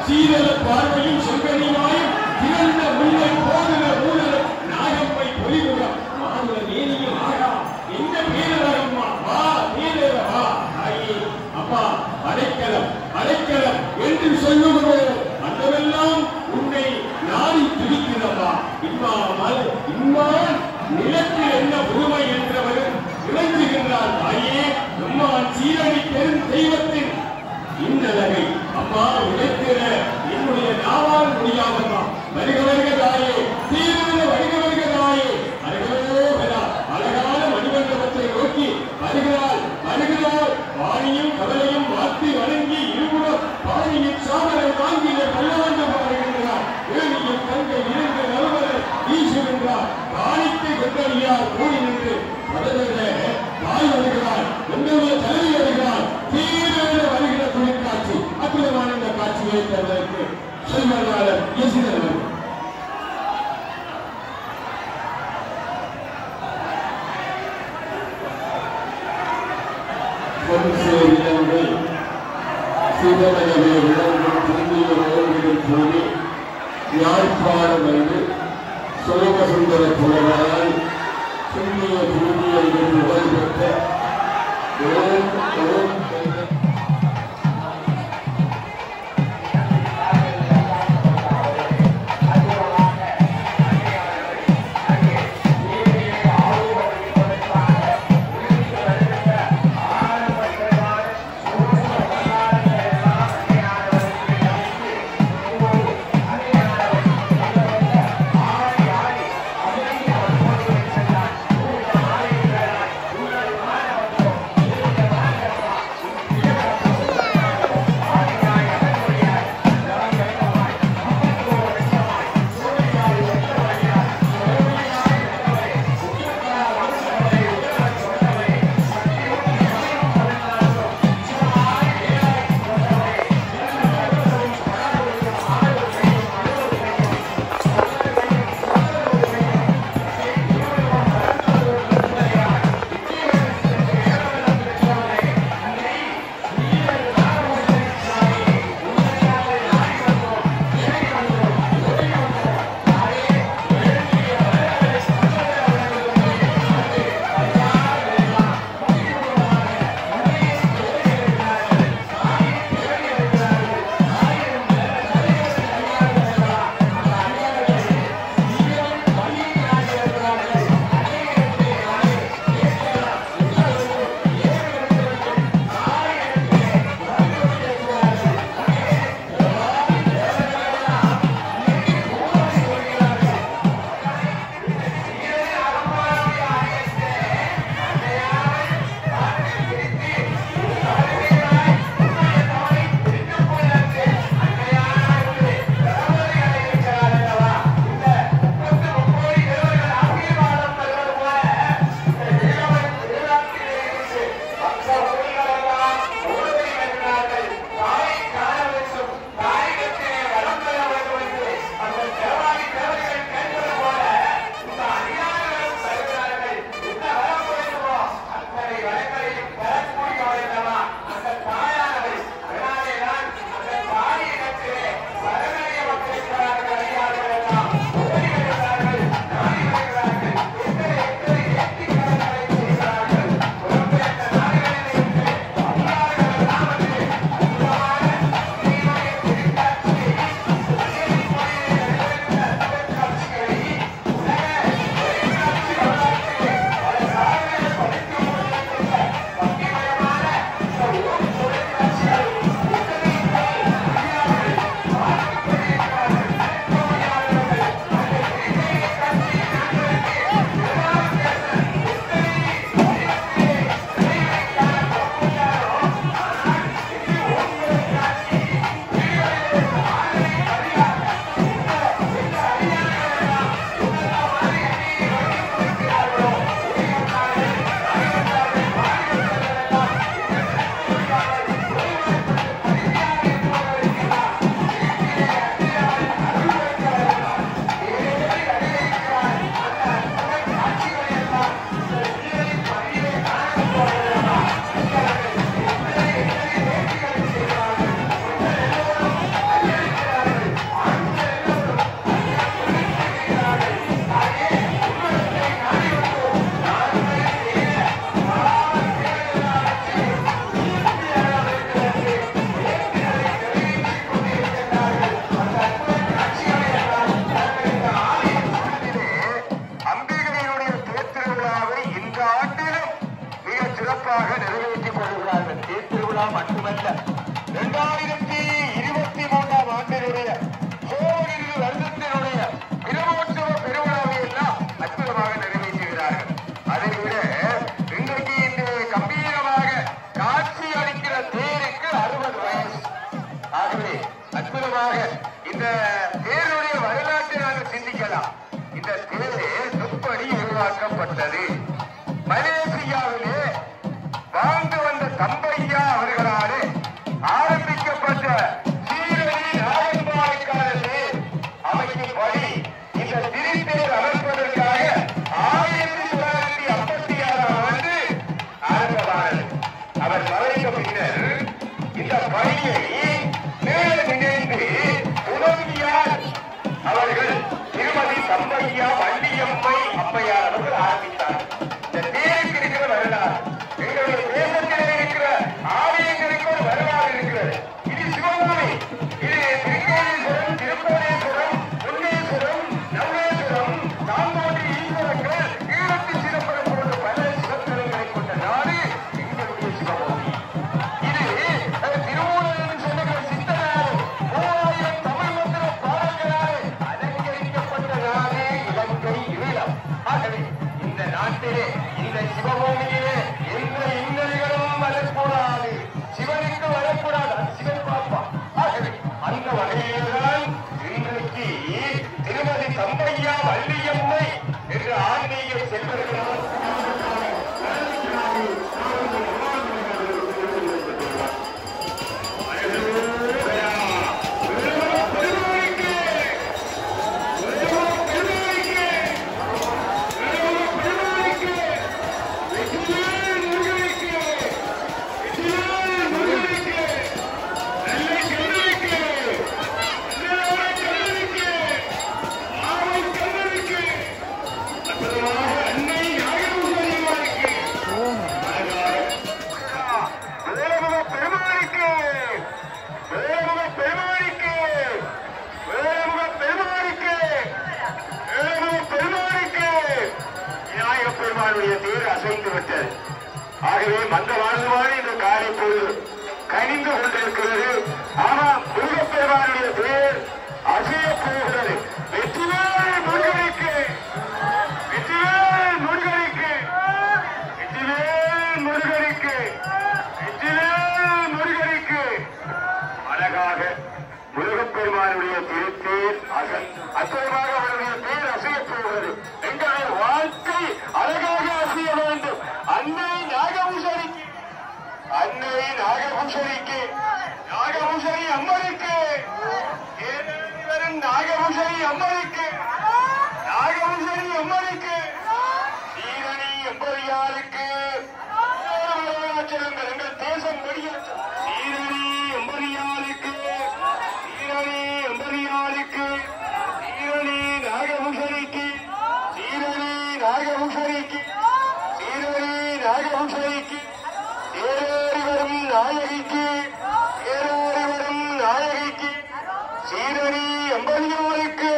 சீரல பார்வையும் செங்கனிமாயும் திகழ்ந்த முல்லை போதுல மூலல நாகம்மை பொலிவுடம் மாதுள மேனியும் ஆகா என்ன பேரழகம்மா வா பேரழ வா தாயே அப்பா அடைக்கலம் அடைக்கலம் என்று சொல்லுகிறோம் அந்தவெல்லாம் உன்னை நாடி துடிக்கிறப்பா இம்மாமல் இம்மான் நிலத்தில் என்ன உரிமை என்றவர் விளங்குகின்றார் தாயே அம்மா சீரணி பெரும் தெய்வத்தின் இன்னலகை அம்மா உழைக்கிற என்னுடைய நாவால் முடியாதம்மா வருக வருக தாயே தீவிர வருக வருக தாயே அழகோகரா அழகான மணிமண்டபத்தை நோக்கி வருகிறாள் வருகிறாள் வாணியும் கவலையும் மாற்றி வணங்கி இருபுறம் பாணியின் சாமரை வாங்கிய பல்லவந்த பாடுகின்றார் வேணியும் தங்கை இருந்து நல்வரை வீசுகின்றார் காணிக்கை கொண்டடியார் கூடி நின்று பதவிட தாய் வருகிறார் எங்களுடைய தலைவி வருகிறார் தீவிர வருகிற தொழிற்காட்சி அற்புதமான இந்த காட்சியை தருவதற்கு செல்வனாளர் இயேசுதர் பொன்சேரியிலிருந்து சிவனையவே விளங்கும் திரும்பிய ரோடுகளில் கூடி யாழ்ப்பாணம் வந்து சோமசுந்தர புலவரால் புண்ணிய பூமியை புகழ் பெற்ற ஓம் ஓம் என்ற ஆ நிச்சயமாக இந்த தேருடைய வரலாற்றை நாங்கள் சிந்திக்கலாம் இந்த தேர் எப்படி உருவாக்கப்பட்டது மலேசியாவிலே வாழ்ந்து வந்த தம்பையா அவர்களாலே ஆரம்பிக்கப்பட்ட சீரடி நாயன்பாடுக்கான தேர் அமைக்கும்படி இந்த திருத்தேர் அமைப்பதற்காக ஆயிரத்தி தொள்ளாயிரத்தி ஐம்பத்தி ஆறாம் ஆண்டு ஆரம்பமானது அவர் மறைந்த பின்னர் இந்த பணியை மேலே நினைந்து உதவியார் அவர்கள் திருமதி தம்பையா வள்ளியம்மை அம்மையார் அவர்கள் ஆரம்பித்தார் இந்த தேருக்கு இருக்கிற வரலாறு எங்களுடைய தேசத்திலே இருக்கிற ஆலயங்களுக்கு ஒரு வரலாறு இருக்கிறது இது சிவகாமி இது திருக்கோணேஸ்வரம் திருக்கோணேஸ்வரம் முன்னேஸ்வரம் நவனேஸ்வரம் நான்கோடி ஈஸ்வரங்கள் ஈழத்து சிதம்பரம் போன்ற பல சிவத்தலங்களை கொண்ட நாடு எங்களுடைய சிவகாமி இது அஹ், திருமூலன் சொன்ன சித்தனார் மூவாயிரம் தமிழ் மந்திர பாடல்களால் அலங்கரிக்கப்பட்ட நாடு இலங்கை ஈழம் ஆகவே இந்த நாட்டிலே இந்த சிவபூமியிலே எந்த இன்னல்களும் வரக்கூடாது சிவனுக்கு வரக்கூடாது அது சிவன் பாப்பா ஆகவே அந்த வகையில்தான் இன்றைக்கு திருமதி தம்பையா வள்ளியம்மை என்ற ஆன்மீக செல்வர்களால் வேலமுக பெருமாளுக்கு வேலமுக பெருமாளுக்கு வேலமுக பெருமாளுக்கு வேலமுக பெருமாளுக்கு விநாயக பெருமானுடைய தேர் அசைந்து விட்டது ஆகவே மந்த வாழ்வாறு இந்த காலை பொழுது கனிந்து கொண்டிருக்கிறது ஆனால் முருகப்பெருமானுடைய தேர் அசைய போகிறது வெற்றிவேல் முருகனுக்கு வெற்றிவேல் முருகனுக்கு வெற்றிவேல் முருகனுக்கு வெற்றிவேல் முருகனுக்கு அழகாக முருகப்பெருமானுடைய திருத்தேர் அசை அற்புதமாக அவருடைய பேர் அசையப் போகிறது எங்களுடைய வாழ்க்கை அழகாக அசைய வேண்டும் அன்னை நாகபூஷணிக்கு அன்னை நாகபூஷணிக்கு நாகபூஷணி அம்மனுக்கு ஏறி வரும் நாகபூஷணி அம்மனுக்கு நாகபூஷணி அம்மனுக்கு சீரணி எம்பரியாருக்கு செல்லுங்கள் எங்கள் தேசம் வெளியேற்ற சீரணி எம்பரியாருக்கு சீரணி எம்பரியாருக்கு சீரணி நாகபூஷணிக்கு சீரணி நாகபூஷணிக்கு சீரணி நாகபூஷணிக்கு ஏறோடி வரும் நாயகிக்கு ஏறோடி வரும் நாயகிக்கு சீரணி எம்பரியாருக்கு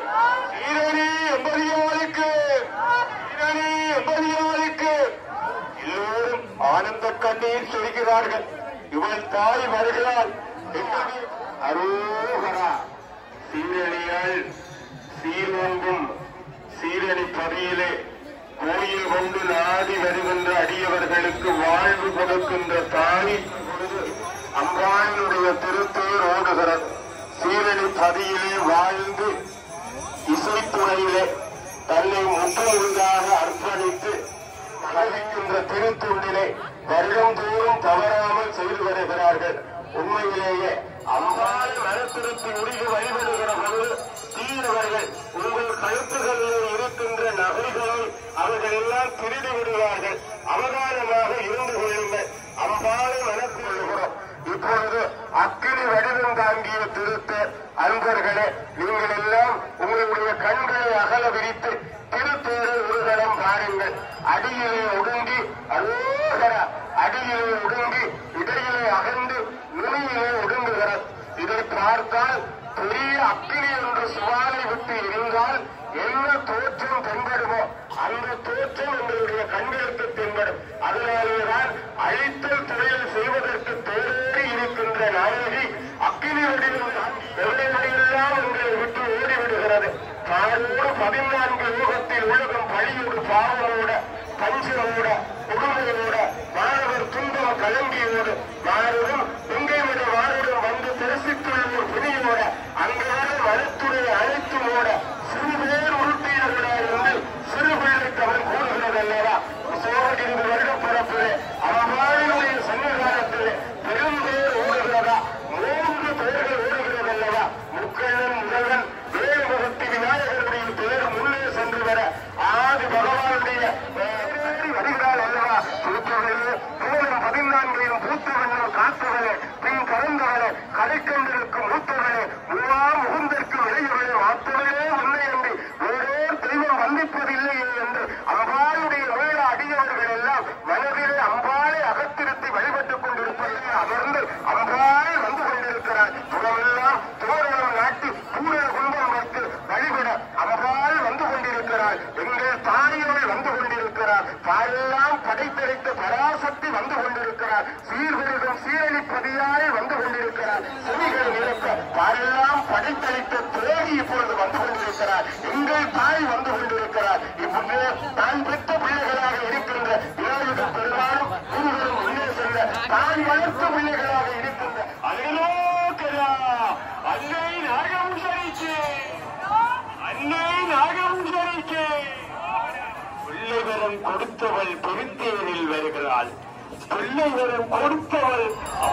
சீரணி எம்பரியாருக்கு சீரணி எம்பரியாருக்கு எல்லோரும் ஆனந்த கண்ணீர் சொல்கிறார்கள் இவள் தாய் வருகிறாள் எங்களுக்கு அரோகரா சீரணியால் சீரோங்கும் சீரணி பதியிலே கோயில் கொண்டு நாடி வருகின்ற அடியவர்களுக்கு வாழ்வு கொடுக்கின்ற தாய் பொழுது அம்பாளுடைய திருத்தேர் ஓடுகிறது சீரணி பதியிலே வாழ்ந்து இசைத்துறையிலே தன்னை முற்றுமுழுதாக அர்ப்பணித்து மகிழ்கின்ற திருத்துண்டிலே வருடந்தோறும் தவறாமல் செய்து வருகிறார்கள் உண்மையிலேயே அம்பாள் மனத்திருத்தி முடிவு வழிபடுகிற பொழுது தீரவர்கள் உங்கள் கழுத்துகளில் இருக்கின்ற நகைகளை அவர்கள் எல்லாம் திருடி விடுவார்கள் அவதானமாக இருந்து கொள்ளுங்கள் அம்பாளை மனத்தில் கொள்கிறோம் இப்பொழுது அக்கினி வடிவம் தாங்கிய திருத்த அன்பர்களே நீங்கள் எல்லாம் உங்களுடைய கண்களை அகல விரித்து திருத்தேரை ஒரு தரம் பாருங்கள் அடியிலே ஒடுங்கி அரோகர அடியிலே ஒடுங்கி இடையிலே அகன்று நுனியிலே ஒடுங்குகிறது இதை பார்த்தால் பெரிய அக்கினி என்று சுவாலை விட்டு இருந்தால் என்ன தோற்றம் தென்படுமோ அந்த தோற்றம் உங்களுடைய கண்களுக்கு தென்படும் அதனாலேதான் அழித்தல் தொழில் செய்வதற்கு தேடி இருக்கின்ற நாயகி அக்கினி வடிவில் எவ்வளவையெல்லாம் உங்களை விட்டு ஓடிவிடுகிறது பாரோடு பதினான்கு யோகத்தில் உலகம் பழியோடு பாவமோட பஞ்சமோட கொடுமையோட மாணவர் துன்பம் கலங்கியோடு மாறும் எங்கை விட வாருடன் வந்து தரிசித்துள்ள ஒரு புதியோட முப்பொழுதுக்கு மூத்தவளே மூவா முகுந்தற்கு இளையவளே மாத்தவளே உன்னை என்று வேறோர் தெய்வம் வந்திப்பதில்லையே என்று அம்பாளுடைய மேல அடியவர்கள் எல்லாம் மனதிலே அம்பாளை அகத்திருத்தி வழிபட்டுக் கொண்டிருப்பதிலே அமர்ந்து அம்பாள் வந்து கொண்டிருக்கிறார் புறமெல்லாம் தோரணம் நாட்டி பூரண கும்பம் வைத்து வழிபட அம்பாள் வந்து கொண்டிருக்கிறார் எங்கள் தாயோடு வந்து கொண்டிருக்கிறார் தாயெல்லாம் படைத்தளித்த பராசக்தி வந்து கொண்டிருக்கிறார் சீர்பெருகும் சீரழிப்பதியாய் வந்து கொண்டிருக்கிறார் செவிகள் நிரப்ப தாயெல்லாம் படைத்தளித்த தேவி இப்பொழுது வந்து கொண்டிருக்கிறார் எங்கள் தாய் வந்து கொண்டிருக்கிறார் இப்பொழுது தான் பெற்ற பிள்ளைகளாக இருக்கின்ற விநாயகர் பெருமாளும் குருவரும் உள்ளே செல்ல தான் வளர்த்த பிள்ளைகளாக இருக்கின்ற அகிலோக்கரா அன்னை நாகம்சரிக்கு அன்னை நாகம்சரிக்கு பிள்ளை வரம் கொடுத்தவள் பெருந்தேரில் வருகிறாள் பிள்ளை வரம் கொடுத்தவள்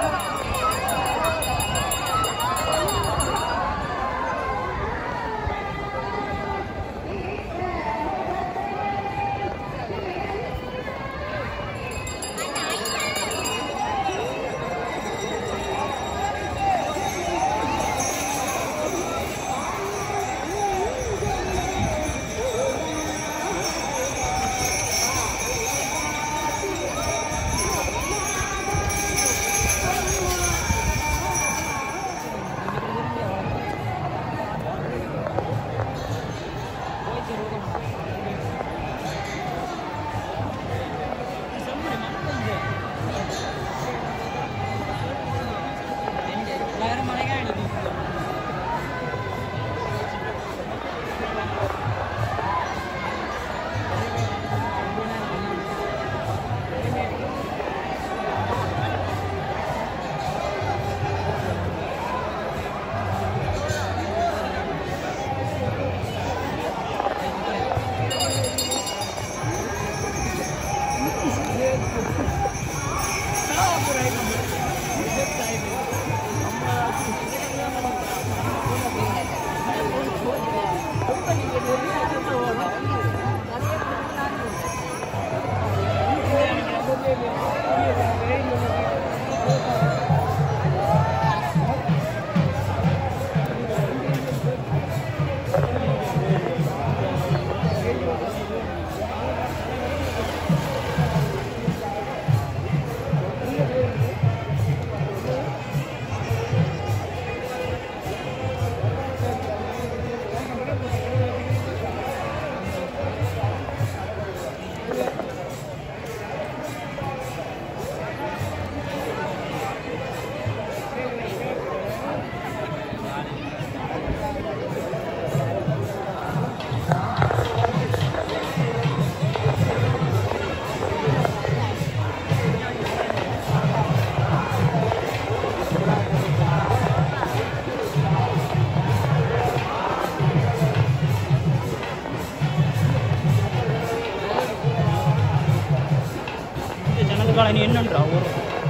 ஜனது காலனி என்னன்றா ஒரு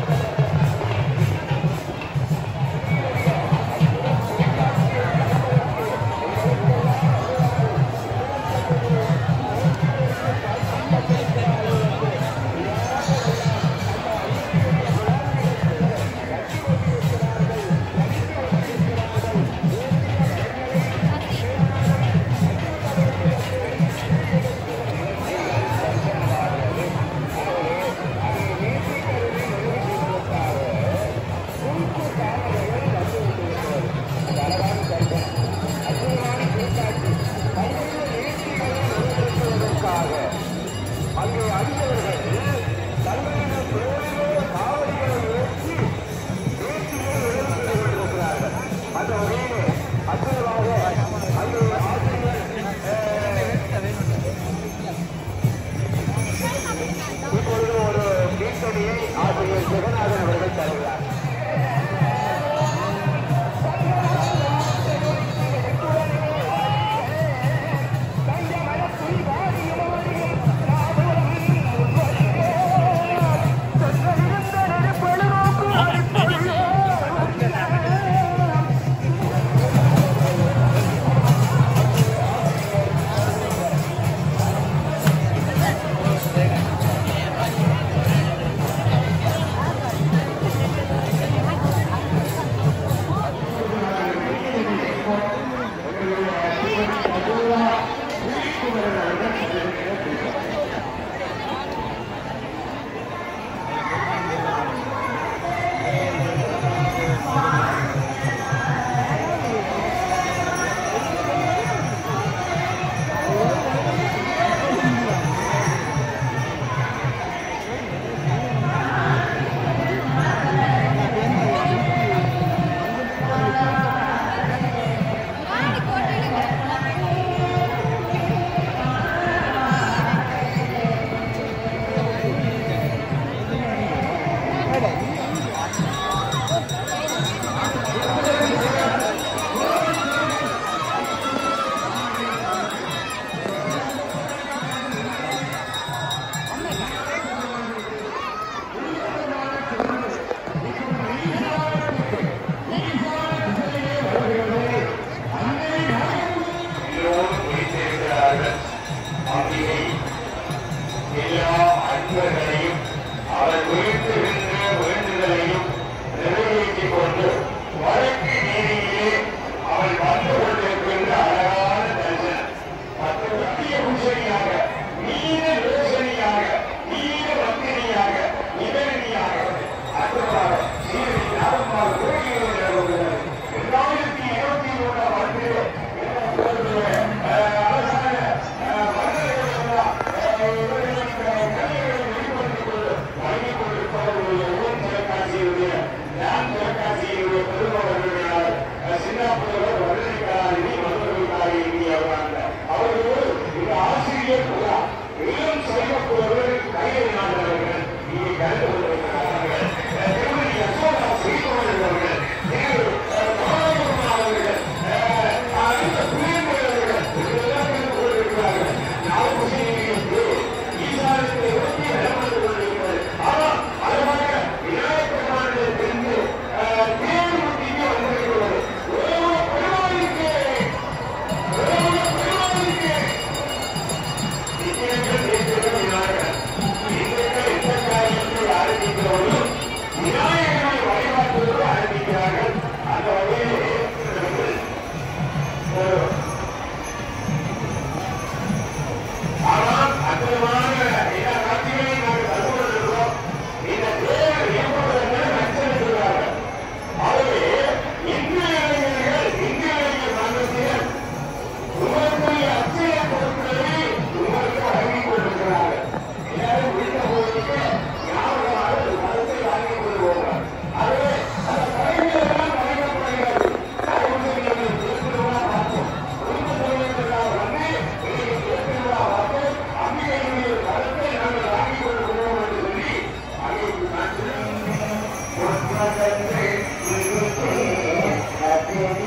இப்பொழுது ஒரு கீர்த்தனையை ஆசிரியர் ஜெகநாதன் அவர்கள் தருகிறார் ஆ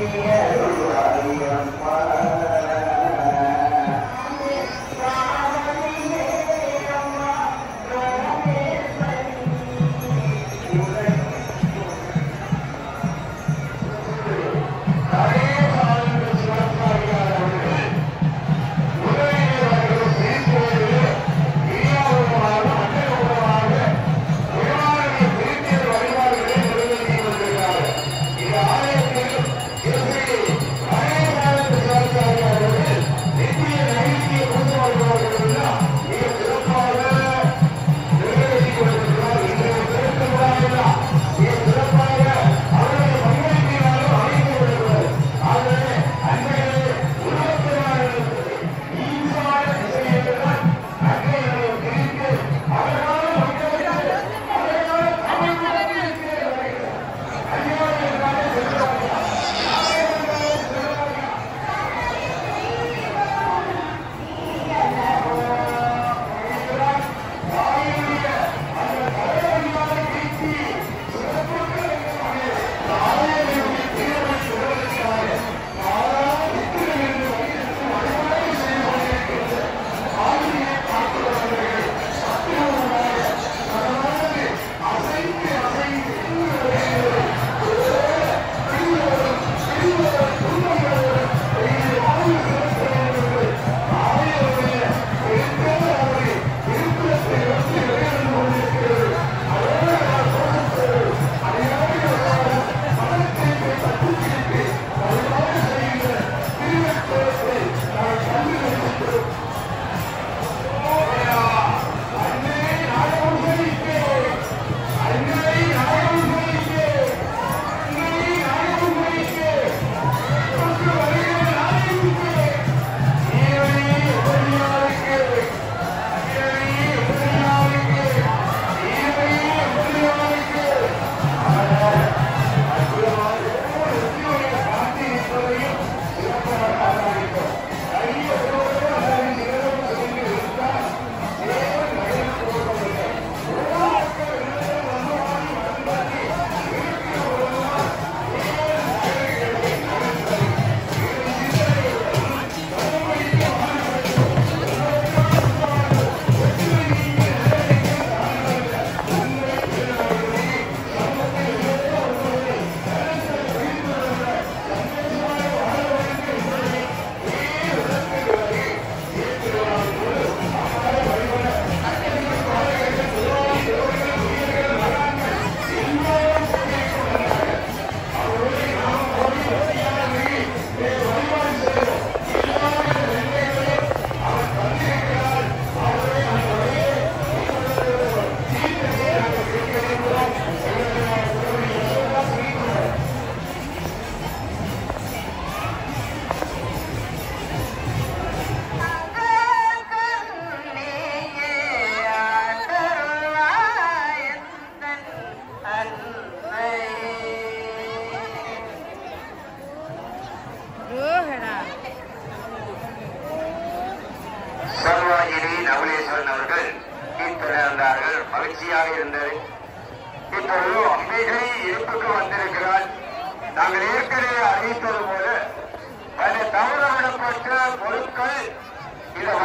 நகுலேஸ்வரன் அவர்கள் கீர்த்தனை வந்தார்கள் மகிழ்ச்சியாக இருந்தது இப்பொழுது அம்பிகை இருப்புக்கு வந்திருக்கிறார் நாங்கள் ஏற்கனவே அறிவித்தது போல பல தவறவிடப்பட்ட பொருட்கள் இந்த